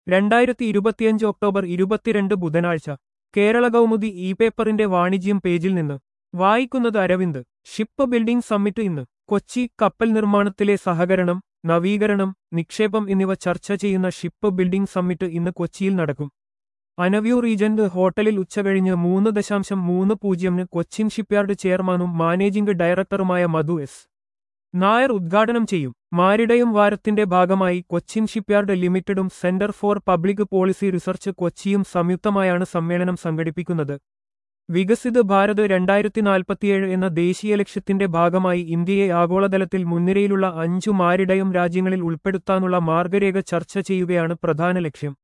രണ്ടായിരത്തി ഇരുപത്തിയഞ്ച് ഒക്ടോബർ ഇരുപത്തിരണ്ട് ബുധനാഴ്ച കേരള കൗമുദി ഇ പേപ്പറിന്റെ വാണിജ്യം പേജിൽ നിന്ന് വായിക്കുന്നത് അരവിന്ദ് ഷിപ്പ് ബിൽഡിംഗ് സമ്മിറ്റ് ഇന്ന് കൊച്ചി കപ്പൽ നിർമ്മാണത്തിലെ സഹകരണം നവീകരണം നിക്ഷേപം എന്നിവ ചർച്ച ചെയ്യുന്ന ഷിപ്പ് ബിൽഡിംഗ് സമ്മിറ്റ് ഇന്ന് കൊച്ചിയിൽ നടക്കും അനവ്യൂ റീജന്റ് ഹോട്ടലിൽ ഉച്ചകഴിഞ്ഞ് മൂന്ന് ദശാംശം മൂന്ന് പൂജ്യമിന് കൊച്ചിൻ ഷിപ്പ്യാർഡ് ചെയർമാനും മാനേജിംഗ് ഡയറക്ടറുമായ മധു എസ് നായർ ഉദ്ഘാടനം ചെയ്യും മാരിടയും വാരത്തിന്റെ ഭാഗമായി കൊച്ചിൻ ഷിപ്പ്യാർഡ് ലിമിറ്റഡും centre for public policy research കൊച്ചിയും സംയുക്തമായാണ് സമ്മേളനം സംഘടിപ്പിക്കുന്നത് വികസിത് ഭാരത് രണ്ടായിരത്തി നാൽപ്പത്തിയേഴ് എന്ന ദേശീയ ലക്ഷ്യത്തിന്റെ ഭാഗമായി ഇന്ത്യയെ ആഗോളതലത്തിൽ മുൻനിരയിലുള്ള അഞ്ചു മാരിടയും രാജ്യങ്ങളിൽ ഉൾപ്പെടുത്താനുള്ള മാർഗരേഖ ചർച്ച ചെയ്യുകയാണ് പ്രധാന ലക്ഷ്യം